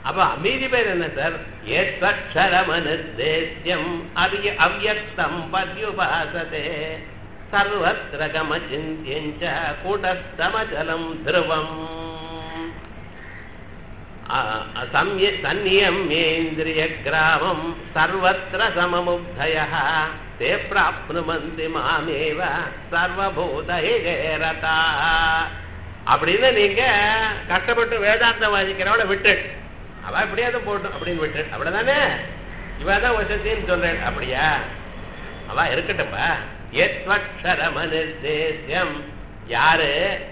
அப்ப மீதி பேர் என்ன சார் ஏத்வக்ஷரமனுத்தேசியம் அவ்ய அவ்யக்தம் பத்யுபாசதே சர்வத்திர கமச்சிந்தியஞ்ச கூடஸ்தமஜலம் த்ருவம் சந்நியமேந்திரிய கிராமம் சர்வத்திர சமமுக்தய தே பிராப்னுமந்தி மாமேவ சர்வபூதேரதா அப்படின்னு நீங்க கஷ்டப்பட்டு வேதாந்தம் வாசிக்கிறவளை விட்டு அவ எப்படியாவது போட்டும் அப்படின்னு விட்டு அப்படிதானே இவதான் வசதின்னு சொல்றேன் அப்படியா அவ இருக்கட்டும்ப்பா ஏத்வக்ஷரமனிர்தேசியம் யாரு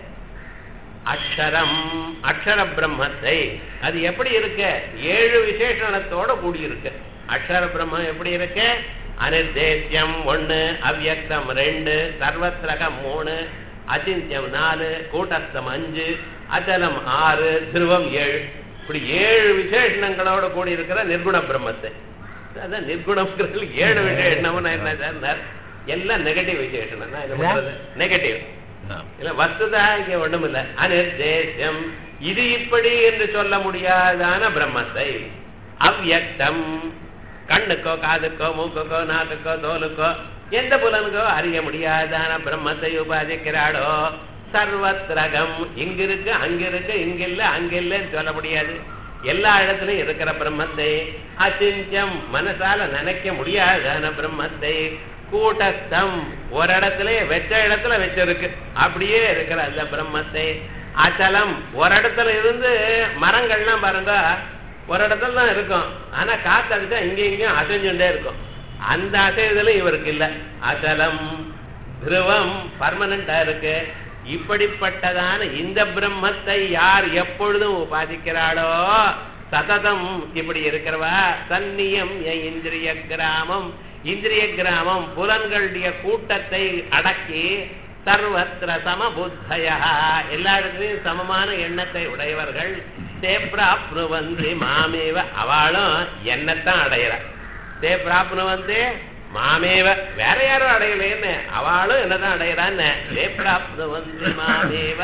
அக்ஷரம் அக்ஷர பிரம்மத்தை அது எப்படி இருக்கு ஏழு விசேஷணத்தோட கூடி இருக்கு அக்ஷர பிரம்மம் எப்படி இருக்கு அனிர்தேசியம் ஒண்ணு அவ்யக்தம் ரெண்டு சர்வத்ரகம் மூணு அச்சிந்தியம் நாலு கூட்டஸ்தம் அஞ்சு அச்சலம் ஆறு திருவம் ஏழு இப்படி ஏழு விசேஷணங்களோட கூடி இருக்கிற நிர்குண பிரம்மத்தை அதான் நிர்குணம்ங்கிறது ஏழு விசேஷணம்னு என்ன சார் எல்லாம் நெகட்டிவ் விசேஷணம் தான் இது நெகட்டிவ் இல்ல வஸ்துதா இங்க ஒண்ணும் இல்ல அனிர்தேசம் இது இப்படி என்று சொல்ல முடியாதான பிரம்மத்தை அவ்யக்தம் கண்ணுக்கோ காதுக்கோ மூக்குக்கோ நாக்குக்கோ தோலுக்கோ எந்த புலனுக்கோ அறிய முடியாதான பிரம்மத்தை உபாதிக்கிறாளோ சர்வத்ரகம் இங்கிருக்கு அங்கிருக்கு இங்கில்ல அங்கில்லன்னு சொல்ல முடியாது எல்லா இடத்துலயும் இருக்கிற பிரம்மத்தை அச்சிஞ்சம் மனசால நினைக்க முடியாதான பிரம்மத்தை கூட்டஸ்தம் ஒரு இடத்துல வச்ச இடத்துல வச்சிருக்கு அப்படியே இருக்கிற அந்த பிரம்மத்தை அச்சலம் ஒரு இடத்துல இருந்து மரங்கள்லாம் பாருங்க ஒரு இடத்துல தான் இருக்கும் ஆனா காத்து அடிச்சா இங்க இங்கேயும் அசைஞ்சுட்டே இருக்கும் அந்த அசைதலும் இவருக்கு இல்ல அச்சலம் துருவம் பர்மனண்டா இருக்கு இப்படிப்பட்டதான இந்த பிரம்மத்தை யார் எப்பொழுதும் உபாதிக்கிறாளோ சததம் இப்படி இருக்கிறவா சன்னியம் இந்திரிய கிராமம் இந்திரிய கிராமம் புலன்களுடைய கூட்டத்தை அடக்கி சர்வத்திர சமபுத்தய எல்லா இடத்துலையும் சமமான எண்ணத்தை உடையவர்கள் தேப்ராப்னுவந்தி மாமேவ அவளும் என்னத்தான் அடையிற தேப்ராப்னுவந்தி மாமேவ வேற யாரும் அடையலேன்னு அவளும் என்னதான் அடையிறான்னு தேப்ராப்னுவந்தி மாமேவ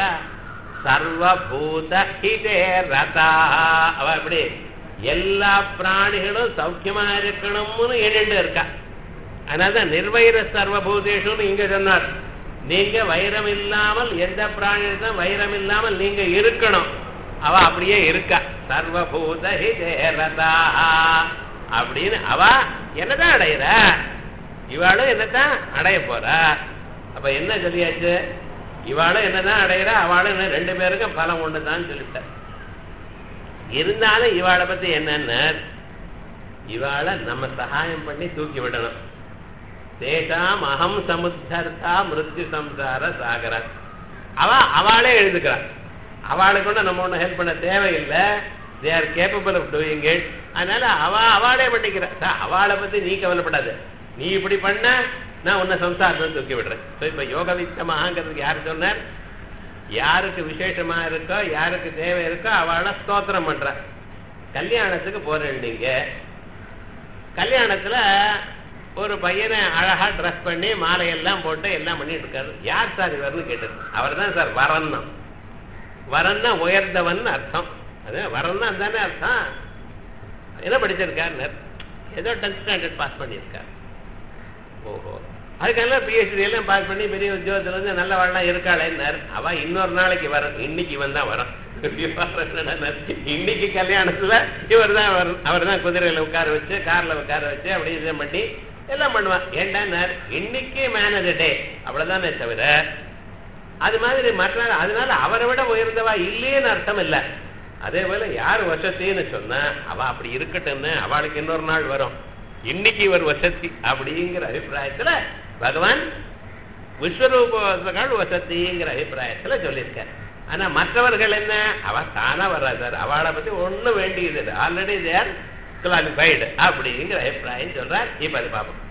சர்வபூத ஹிதே ரதா அவ எப்படி எல்லா பிராணிகளும் சௌக்கியமா இருக்கணும்னு எண்ணிட்டு இருக்கா அதனாலதான் நிர்வைர சர்வபூதேஷுன்னு இங்க சொன்னார் நீங்க வைரம் இல்லாமல் எந்த பிராணியிடம் வைரம் இல்லாமல் நீங்க இருக்கணும் அவ அப்படியே இருக்கா சர்வபூத ஹிதேரதா அப்படின்னு அவ என்னதான் அடையிற இவாளும் என்னதான் அடைய போறா அப்ப என்ன சொல்லியாச்சு இவாளும் என்னதான் அடையிற அவளும் என்ன ரெண்டு பேருக்கும் பலம் ஒண்ணுதான் சொல்லிட்ட இருந்தாலும் இவாளை பத்தி என்னன்னு இவாளை நம்ம சகாயம் பண்ணி தூக்கி விடணும் தேசாம் அகம் சமுத்தர்த்தா மிருத்யு சம்சார சாகர அவ அவளே எழுதுக்கிறான் அவளுக்கு கூட நம்ம ஒன்றும் ஹெல்ப் பண்ண தேவையில்லை they are capable of doing it அதனால அவ அவளே பண்ணிக்கிறா அவளை பத்தி நீ கவலைப்படாது நீ இப்படி பண்ண நான் உன்னை சம்சாரத்தை தூக்கி விடுறேன் ஸோ இப்போ யோக வித்தமாங்கிறதுக்கு யார் சொன்னார் யாருக்கு விசேஷமா இருக்கோ யாருக்கு தேவை இருக்கோ அவளை ஸ்தோத்திரம் பண்ற கல்யாணத்துக்கு போறேன் நீங்க கல்யாணத்துல ஒரு பையனை அழகா ட்ரெஸ் பண்ணி மாலையெல்லாம் போட்டு எல்லாம் பண்ணிட்டு இருக்காரு யார் சார் இவர்னு கேட்டது அவர் தான் சார் வரன்னா வரன்னா உயர்ந்தவன் அர்த்தம் அது வரன்னா தானே அர்த்தம் என்ன படிச்சிருக்காரு ஏதோ டென்த் ஸ்டாண்டர்ட் பாஸ் பண்ணியிருக்கார் ஓஹோ அதுக்கெல்லாம் பிஹெச்டி எல்லாம் பாஸ் பண்ணி பெரிய உத்தியோகத்துல இருந்து நல்ல வாழலாம் இருக்காளேன்னார் அவ இன்னொரு நாளைக்கு வரும் இன்னைக்கு இவன் தான் வரும் இன்னைக்கு கல்யாணத்துல இவர் தான் அவர் தான் குதிரையில உட்கார வச்சு கார்ல உட்கார வச்சு அப்படி இதை பண்ணி எல்லாம் பண்ணுவான் ஏண்டான்னார் இன்னைக்கு மேனது டே அவ்வளவுதானே தவிர அது மாதிரி மற்ற அதனால அவரை விட உயர்ந்தவா இல்லையேன்னு அர்த்தம் இல்லை அதே போல யார் வசத்தின்னு சொன்னா அவ அப்படி இருக்கட்டும்னு அவளுக்கு இன்னொரு நாள் வரும் இன்னைக்கு இவர் வசதி அப்படிங்கிற அபிப்பிராயத்துல பகவான் விஸ்வரூபங்கள் வசதிங்கிற அபிப்பிராயத்துல சொல்லியிருக்கார் ஆனா மற்றவர்கள் என்ன அவ தானா வர்றா சார் அவளை பத்தி ஒண்ணும் வேண்டியது ஆல்ரெடி தேர் கிளாரிஃபைடு அப்படிங்கிற அபிப்பிராயம் சொல்றார் இப்ப அது பார்ப்போம்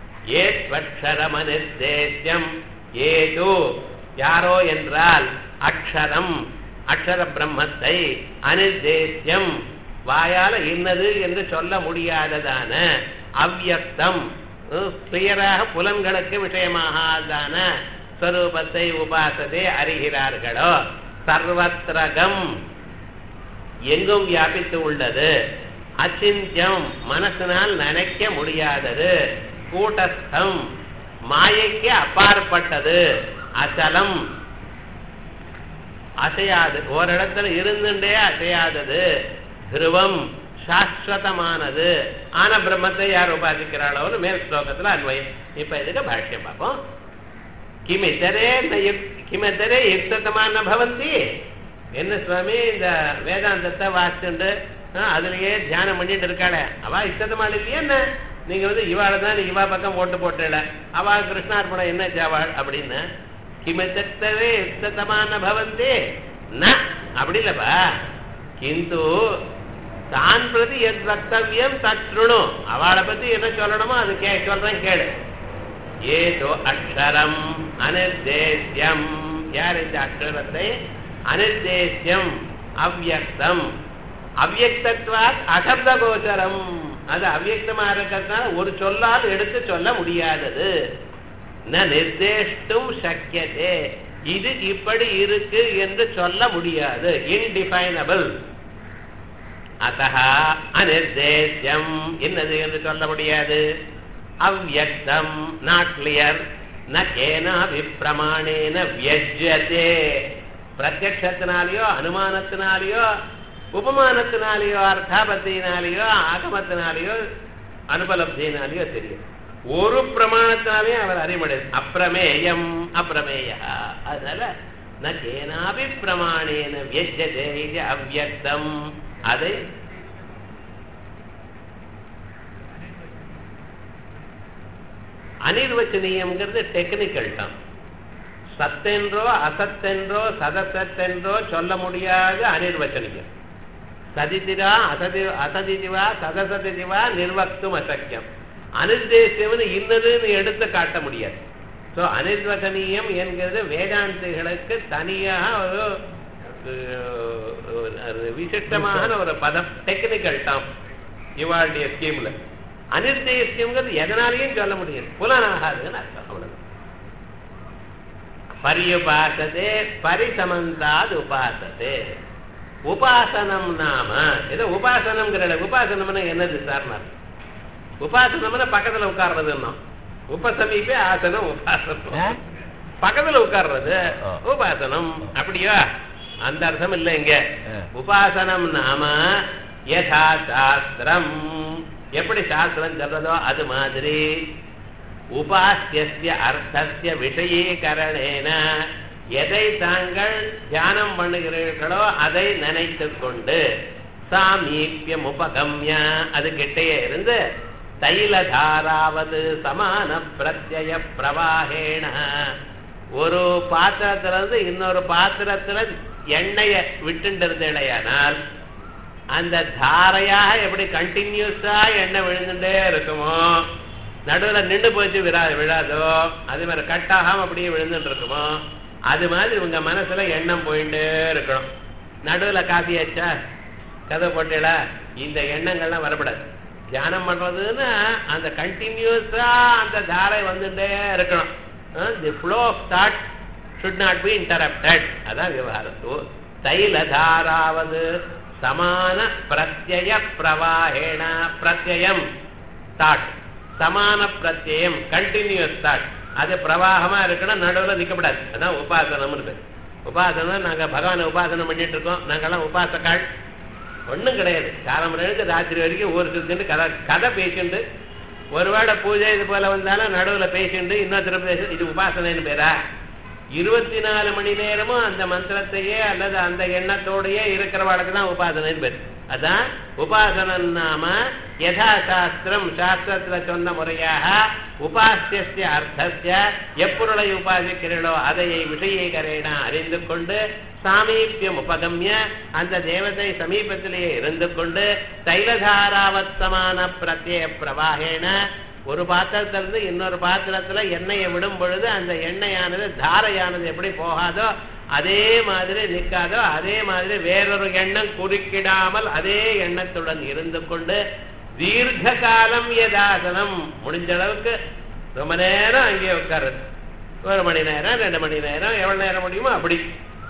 ஏத்வக்ஷரமனிர்தேசியம் ஏதோ யாரோ என்றால் அக்ஷரம் அக்ஷர பிரம்மத்தை அனிர்தேசியம் வாயால இன்னது என்று சொல்ல முடியாததான அவ்யக்தம் கிளியராக புலன்களுக்கு விஷயமாகாதான ஸ்வரூபத்தை உபாசத்தை அறிகிறார்களோ சர்வத்திரகம் எங்கும் வியாபித்து உள்ளது அச்சிந்தியம் மனசினால் நினைக்க முடியாதது கூட்டஸ்தம் மாயைக்கு அப்பாற்பட்டது அச்சலம் அசையாது ஓரிடத்துல இருந்துட்டே அசையாதது துருவம் சாஸ்வதமானது ஆன பிரம்மத்தை யார் உபாசிக்கிறாளோன்னு மேல் ஸ்லோகத்துல அன்வயம் இப்ப இதுக்கு பாஷ்யம் பார்ப்போம் கிமித்தரே கிமித்தரே யுக்தமான பவந்தி என்ன சுவாமி இந்த வேதாந்தத்தை வாசிச்சுண்டு அதுலயே தியானம் பண்ணிட்டு இருக்காளே அவ இஷ்டத்தமான இல்லையா என்ன நீங்க வந்து இவாளை தான் இவா பக்கம் ஓட்டு போட்டல அவா கிருஷ்ணார்பணம் என்ன ஜாவாள் அப்படின்னு கிமத்தவே யுக்தமான பவந்தி ந அப்படி இல்லப்பா கிந்து தான் பிரதி எத் வக்தவியம் தத்ருணு அவளை பத்தி என்ன சொல்லணுமோ அது கே சொல்றேன் கேளு ஏதோ அக்ஷரம் அனிர்தேசியம் யார் இந்த அக்ஷரத்தை அனிர்தேசியம் அவ்யக்தம் அவ்யக்தத்வாத் அசப்த கோச்சரம் அது அவ்யக்தமா இருக்கிறதுனால ஒரு சொல்லால் எடுத்து சொல்ல முடியாதது ந நிர்தேஷ்டும் சக்கியதே இது இப்படி இருக்கு என்று சொல்ல முடியாது இன்டிஃபைனபிள் அத்த அனிர்தேசியம் என்னது என்று சொல்ல முடியாது அவ்யக்தம் நாட் கிளியர் ந கேனா விப்பிரமாணேன வியஜ்யதே பிரத்யத்தினாலேயோ அனுமானத்தினாலேயோ உபமானத்தினாலேயோ அர்த்தாபத்தினாலேயோ ஆகமத்தினாலேயோ அனுபலப்தினாலேயோ தெரியும் ஒரு பிரமாணத்தினாலேயும் அவர் அறிமுடியாது அப்பிரமேயம் அப்பிரமேய அதனால ந கேனாபி பிரமாணேன வியஜ்யதே இது அவ்யக்தம் அதை அனிர்வச்சனீயம்ங்கிறது டெக்னிக்கல் டம் சத்தென்றோ அசத்தென்றோ சதசத்தென்றோ சொல்ல முடியாது அனிர்வச்சனியம் சதிதிரா அசதி அசதிதிவா சதசதிதிவா நிர்வக்தும் அசக்கியம் அனிர்தேசியம்னு இன்னதுன்னு எடுத்து காட்ட முடியாது ஸோ அனிர்வசனீயம் என்கிறது வேதாந்திகளுக்கு தனியாக ஒரு விசிஷ்டமான ஒரு பதம் டெக்னிக்கல் டம் இவாளுடைய ஸ்கீம்ல அனிர்தேசியம்ங்கிறது எதனாலையும் சொல்ல முடியாது புலனாகாதுன்னு அர்த்தம் அவ்வளவு பரியுபாசதே பரிசமந்தாது உபாசதே உபாசனம் நாம ஏதோ உபாசனம்ங்கிற உபாசனம்னா என்னது சார் உபாசனம்னா பக்கத்துல உட்கார்றதுன்னா உபசமீபே ஆசனம் உபாசனம் பக்கத்துல உட்கார்றது உபாசனம் அப்படியா அந்த அர்த்தம் இல்ல இங்க உபாசனம் நாம யதா சாஸ்திரம் எப்படி சாஸ்திரம் சொல்றதோ அது மாதிரி உபாசிய அர்த்தசிய விஷயீகரணேன எதை தாங்கள் தியானம் பண்ணுகிறீர்களோ அதை நினைத்து கொண்டு சாமீபியம் உபகம்ய அது கிட்டையே இருந்து தைலதாராவது சமான பிரத்யய பிரவாகேண ஒரு பாத்திரத்துல இருந்து இன்னொரு பாத்திரத்துல எண்ணெய விட்டுட்டு இருந்தேடையானால் அந்த தாரையாக எப்படி கண்டினியூஸா எண்ணெய் விழுந்துட்டே இருக்குமோ நடுவுல நின்று போச்சு விழா விழாதோ அதே மாதிரி கட்டாகாம அப்படியே விழுந்துட்டு இருக்குமோ அது மாதிரி உங்க மனசுல எண்ணம் போயிட்டே இருக்கணும் நடுவுல காஃபி ஆச்சா கதை போட்டேடா இந்த எண்ணங்கள்லாம் வரப்படாது தியானம் பண்றதுன்னா அந்த கண்டினியூஸா அந்த தாரை வந்துட்டே இருக்கணும் the flow of thought should not be interrupted அதான் விவகாரம் தைல தாராவது சமான பிரத்யய பிரவாகேண பிரத்யம் தாட் சமான பிரத்யம் கண்டினியூஸ் தாட் அது பிரவாகமா இருக்கணும் நடுவில் நிற்கப்படாது அதான் உபாசனம்னு பேர் உபாசனம் நாங்க பகவானை உபாசனம் பண்ணிட்டு இருக்கோம் நாங்கெல்லாம் உபாசக்காள் ஒன்றும் கிடையாது காலம்பரம் எழுந்து ராத்திரி வரைக்கும் ஒரு சிறுத்துட்டு கதை கதை பேசிண்டு ஒருவேளை பூஜை இது போல வந்தாலும் நடுவில் பேசிண்டு இன்னொருத்தர பேச இது உபாசனைன்னு பேரா இருபத்தி நாலு மணி நேரமும் அந்த மந்திரத்தையே அல்லது அந்த எண்ணத்தோடையே இருக்கிறவாளுக்கு தான் உபாசனைன்னு பேர் அதான் உபாசனம் நாம யதா சாஸ்திரம் சாஸ்திரத்துல சொன்ன முறையாக உபாசிய அர்த்தசிய எப்பொருளை உபாசிக்கிறீர்களோ அதையை விஷயீகரேன அறிந்து கொண்டு சாமீபியம் உபகம்ய அந்த தேவதை சமீபத்திலேயே இருந்து கொண்டு தைலதாராவத்தமான பிரத்யேக பிரவாகேன ஒரு பாத்திரத்திலிருந்து இன்னொரு பாத்திரத்துல எண்ணெயை விடும் பொழுது அந்த எண்ணெயானது தாரையானது எப்படி போகாதோ அதே மாதிரி நிற்காதோ அதே மாதிரி வேறொரு எண்ணம் குறுக்கிடாமல் அதே எண்ணத்துடன் இருந்து கொண்டு தீர்க்க காலம் யதாசனம் முடிஞ்ச அளவுக்கு ரொம்ப நேரம் அங்கேயே உட்காருது ஒரு மணி நேரம் ரெண்டு மணி நேரம் எவ்வளவு நேரம் முடியுமோ அப்படி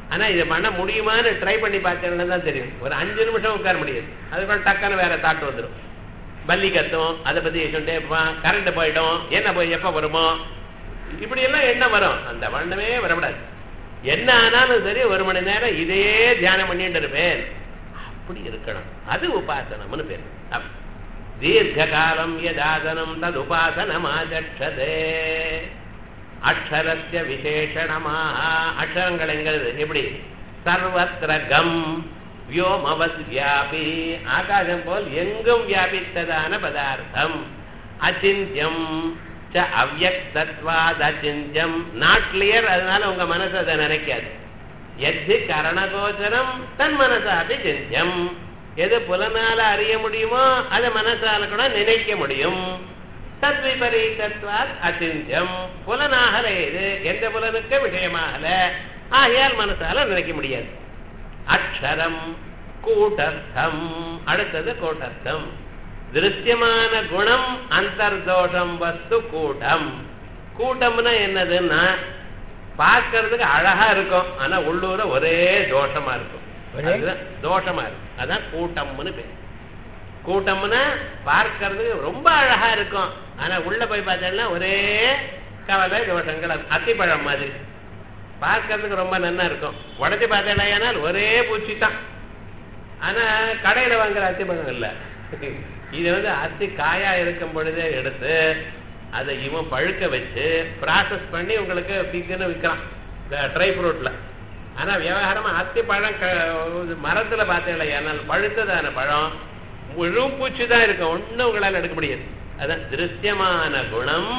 ஆனா இதை பண்ண முடியுமான்னு ட்ரை பண்ணி பார்த்தீங்கன்னா தான் தெரியும் ஒரு அஞ்சு நிமிஷம் உட்கார முடியாது அதுக்கப்புறம் டக்குன்னு வேற தாட்டு வந்துடும் பல்லி கத்தும் அதை பத்தி சொல்லிட்டே இருப்பான் கரண்ட் போயிடும் என்ன போய் எப்ப வருமோ இப்படி எல்லாம் என்ன வரும் அந்த வண்ணமே வரக்கூடாது என்ன ஆனாலும் சரி ஒரு மணி நேரம் இதையே தியானம் பண்ணிட்டு இருப்பேன் அப்படி இருக்கணும் அது உபாசனம்னு பேர் அப்~ தீர்க்க காலம் யதாசனம் தது உபாசனமாச்சதே அக்ஷரஸ்ய விசேஷணமாக அக்ஷரங்கள் எங்கிறது எப்படி சர்வத்திர கம் வியோமவத் வியாபி ஆகாசம் போல் எங்கும் வியாபித்ததான பதார்த்தம் அச்சிந்தியம் ச அவ்வக்தத்வாத் அச்சிந்தியம் நாட் கிளியர் அதனால உங்க மனசு அதை நினைக்காது எது கரணகோச்சரம் தன் மனசாபி சிந்தியம் எது புலனால அறிய முடியுமோ அதை மனசால கூட நினைக்க முடியும் தத் விபரீதத்வாத் அச்சிந்தியம் புலனாகல இது எந்த புலனுக்கு விஷயமாகல ஆகையால் மனசால நினைக்க முடியாது அக்ஷரம் கூட்டஸ்தம் அடுத்தது கூட்டஸ்தம் திருஷ்யமான குணம் அந்தர்தோஷம் வஸ்து கூட்டம் கூட்டம்னா என்னதுன்னா பார்க்கறதுக்கு அழகா இருக்கும் ஆனா உள்ளூர ஒரே தோஷமா இருக்கும் ஒரே? அதுதான் தோஷமா இருக்கும் அதான் கூட்டம்னு பேர் கூட்டம்னா பார்க்கறதுக்கு ரொம்ப அழகா இருக்கும் ஆனா உள்ள போய் பார்த்தேன்னா ஒரே கவலை தோஷங்கள் அது அத்திப்பழம் மாதிரி பார்க்கறதுக்கு ரொம்ப நன்னா இருக்கும் உடச்சி பார்த்தேன்னா ஒரே பூச்சி தான் ஆனா கடையில வாங்குற அத்திப்பழம் இல்ல இது வந்து அத்தி காயா இருக்கும் பொழுதே எடுத்து அதை இவன் பழுக்க வச்சு ப்ராசஸ் பண்ணி உங்களுக்கு பிக்குன்னு விற்கிறான் இந்த ட்ரை ஃப்ரூட்ல ஆனா விவகாரமா அத்தி பழம் க- மரத்துல பார்த்தீங்களா ஏன்னால் பழுத்ததான பழம் முழு பூச்சி தான் இருக்கும் ஒண்ணும் உங்களால எடுக்க முடியாது அதான் திருஷ்யமான குணம்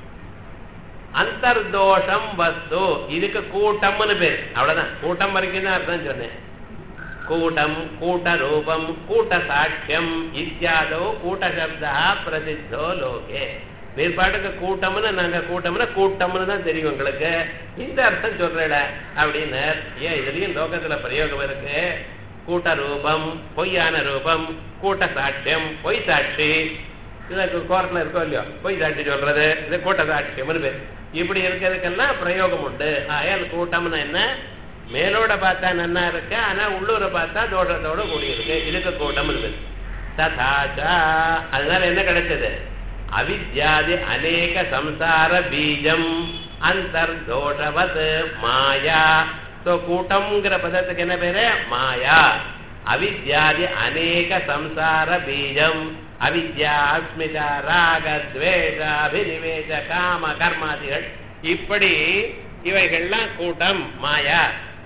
அந்தர்தோஷம் வஸ்து இதுக்கு கூட்டம்னு பேர் அவ்வளவுதான் கூட்டம் வரைக்கும் தான் அர்த்தம் சொன்னேன் கூட்டம் கூட்ட ரூபம் கூட்ட சாட்சியம் இத்தியாதோ கூட்ட சப்தா பிரசித்தோ லோகே மேற்பாட்டுக்கு கூட்டம்னு நாங்க கூட்டம்னா கூட்டம்னு தான் தெரியும் உங்களுக்கு இந்த அர்த்தம் சொல்றேட அப்படின்னு ஏன் இதுலயும் லோகத்துல பிரயோகம் இருக்கு கூட்ட ரூபம் பொய்யான ரூபம் கூட்ட சாட்சியம் பொய் சாட்சி இதுல கோர்ட்ல இருக்கோ இல்லையோ பொய் சாட்சி சொல்றது இது கூட்ட சாட்சியம்னு பேர் இப்படி இருக்கிறதுக்கெல்லாம் பிரயோகம் உண்டு ஆயால் கூட்டம்னா என்ன மேலோட பார்த்தா நன்னா இருக்கு ஆனா உள்ளூர பார்த்தா தோஷத்தோட கூடி இருக்கு இதுக்கு கூட்டம்னு பேர் ததாச்சா அதனால என்ன கிடைச்சது அவித்யாதி அநேக சம்சார பீஜம் அந்தர்தோஷவத் மாயா ஸோ கூட்டம்ங்கிற பதத்துக்கு என்ன பேரு மாயா அவித்யாதி அநேக சம்சார பீஜம் அவித்யா அஸ்மிதா ராக துவேஷ அபினிவேஷ காம கர்மாதிகள் இப்படி இவைகள்லாம் கூட்டம் மாயா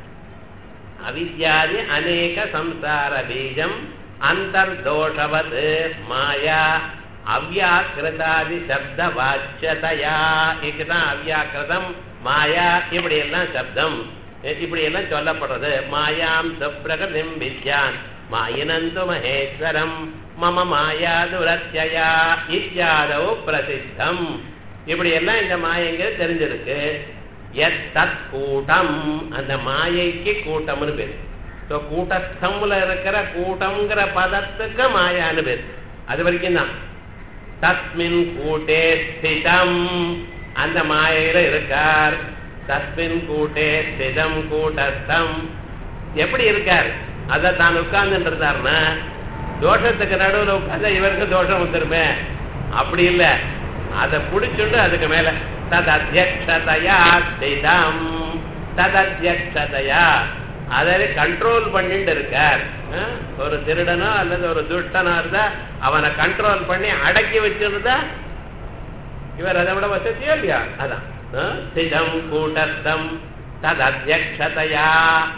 அவித்யாதி அநேக சம்சார பீஜம் அந்தர்தோஷவத் மாயா அவ்யாக்கிருதாதி சப்த வாச்சியதையா இதுதான் அவ்யாக்கிருதம் மாயா இப்படி எல்லாம் சப்தம் இ- இப்படி எல்லாம் சொல்லப்படுறது மாயாம் சுப்பிரகதிம் வித்யான் மாயினந்து மகேஸ்வரம் மம மாயா துரத்யா இத்தியாதோ பிரசித்தம் இப்படி எல்லாம் இந்த மாயங்கிறது தெரிஞ்சிருக்கு எத் தத் கூட்டம் அந்த மாயைக்கு கூட்டம்னு பேர் ஸோ கூட்டஸ்தம்ல இருக்கிற கூட்டம்ங்கிற பதத்துக்கு மாயான்னு பேர் அது வரைக்கும் தான் தஸ்மின் கூட்டே ஸ்திதம் அந்த மாயையில இருக்கார் தஸ்மின் கூட்டே ஸ்திதம் கூட்டஸ்தம் எப்படி இருக்கார் அத தான் உட்கார்ந்துட்டு இருந்தாருன்னா தோஷத்துக்கு நடுவுல உட்கார்ந்தா இவருக்கு தோஷம் வந்துருமே அப்படி இல்ல அதை புடிச்சுண்டு அதுக்கு மேல தத் அத்தியக்ஷதையா ஸ்திதம் தத் அத்தியக்ஷதையா அதை கண்ட்ரோல் பண்ணிட்டு இருக்கார் ஆ? ஒரு திருடனோ அல்லது ஒரு துஷ்டனோ இருந்தா அவனை கண்ட்ரோல் பண்ணி அடக்கி வச்சிருந்தா இவர் அதை விட வசதியோ இல்லையா அதான் ஆ? ஸ்திதம் கூட்டஸ்தம் தத் அத்தியக்ஷதையா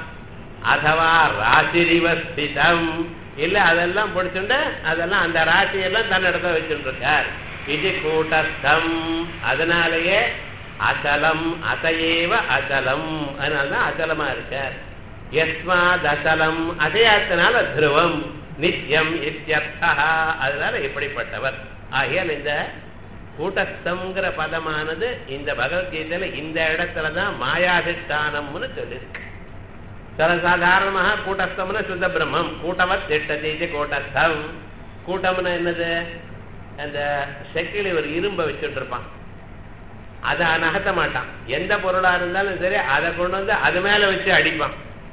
அதவா ராசிரிவ ஸ்திதம் இல்ல அதெல்லாம் பிடிச்சுண்டு அதெல்லாம் அந்த ராசியெல்லாம் தன்னிடத்த வச்சுட்டு இருக்கார் இது கூட்டஸ்தம் அதனாலேயே அசலம் அசையேவ அசலம் அதனாலதான் அசலமா இருக்கார் எஸ்மாத் அசலம் அசையாத்தினால துருவம் நித்தியம் இத்தியர்த்தா அதனால இப்படிப்பட்டவர் ஆகையால் இந்த கூட்டஸ்தம்ங்கிற பதமானது இந்த பகவத்கீதையில இந்த இடத்துலதான் மாயாதிஷ்டானம்னு சொல்லியிருக்கு சர்வசாதாரணமாக கூட்டஸ்தம்னு சுத்த பிரம்மம் கூட்டவத் திட்டத்தை கூட்டஸ்தம் கூட்டம்னா என்னது அந்த செக்கிலி ஒரு இரும்பை வச்சுட்டு இருப்பான் அதை நகர்த்த மாட்டான் எந்த பொருளா இருந்தாலும் சரி அதை கொண்டு வந்து அது மேல வச்சு அடிப்பான்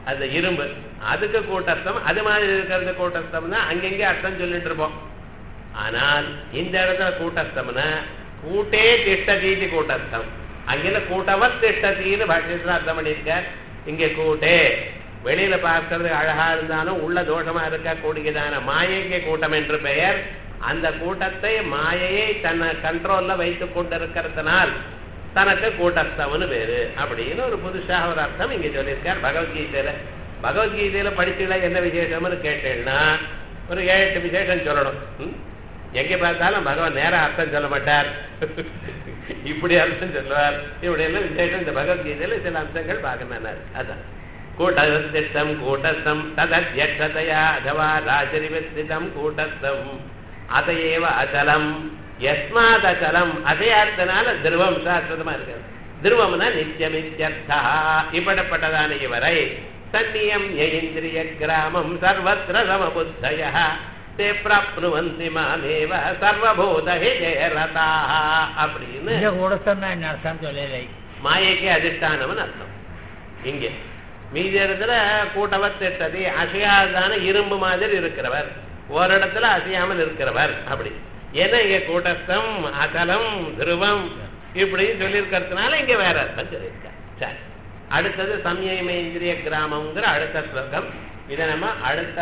அந்த இரும்பு அதுக்கு கூட்டஸ்தம் அது மாதிரி இருக்கிறது கூட்டஸ்தம் தான் அங்கங்கே அர்த்தம் சொல்லிட்டு இருப்போம் ஆனால் இந்த இடத்துல கூட்டஸ்தம்னா கூட்டே திஷ்டதீதி கூட்டஸ்தம் அங்கே கூட்டவத் திஷ்டதீன்னு பாஷ்யத்தில் அர்த்தம் பண்ணியிருக்கார் இங்க கூட்டே வெளியில பார்க்கறது அழகா இருந்தாலும் உள்ள தோஷமா இருக்கக்கூடியதான மாயைக்கு கூட்டம் என்று பெயர் அந்த கூட்டத்தை மாயையை தன்னை கண்ட்ரோல்ல வைத்துக் கொண்டிருக்கிறதுனால் தனக்கு கூட்டஸ்தவனு பேரு அப்படின்னு ஒரு புதுசாக ஒரு அர்த்தம் இங்க சொல்லியிருக்கார் பகவத்கீதையில பகவத்கீதையில படிச்சுல என்ன விசேஷம்னு கேட்டேன்னா ஒரு ஏழு எட்டு விசேஷம் சொல்லணும் ம்? எங்க பார்த்தாலும் பகவான் நேரா அர்த்தம் சொல்ல மாட்டார் இப்படி அர்த்தம் சொல்லுவார் இப்படி எல்லாம் விசேஷம் இந்த பகவத்கீதையில சில அம்சங்கள் பார்க்கணும் அதான் கூட்டஸ்திஷ்டம் கூட்டஸ்தம் ததத்யக்ஷதையா அதவா ராஜரிவஸ்திதம் கூட்டஸ்தம் அதையேவ அச்சலம் எஸ்மாத் அச்சலம் அதே அர்த்தனால திருவம் சாஸ்வதமா இருக்கு திருவம்னா நித்தியமித்யர்த்தா இப்படிப்பட்டதான இவரை சன்னியம் இந்திரிய கிராமம் சர்வத்திர சமபுத்தய தே பிராப்னுவந்தி மாமேவ சர்வபூத ரதா அப்படின்னு இங்க கூடத்தான் என்ன அர்த்தம் சொல்லலை மாயைக்கு அதிஷ்டானம்னு அர்த்தம் இங்கே மீதி இடத்துல கூட்டவர் திட்டதி அசையாதான இரும்பு மாதிரி இருக்கிறவர் ஒரு இடத்துல அசையாமல் இருக்கிறவர் அப்படி ஏன்னா இங்க கூட்டஸ்தம் அகலம் துருவம் இப்படின்னு சொல்லியிருக்கிறதுனால இங்க வேற அர்த்தம் சொல்லியிருக்கார் சரி அடுத்தது சம்யமேந்திரிய கிராமம்ங்கிற அடுத்த ஸ்லோகம் இதை நம்ம அடுத்த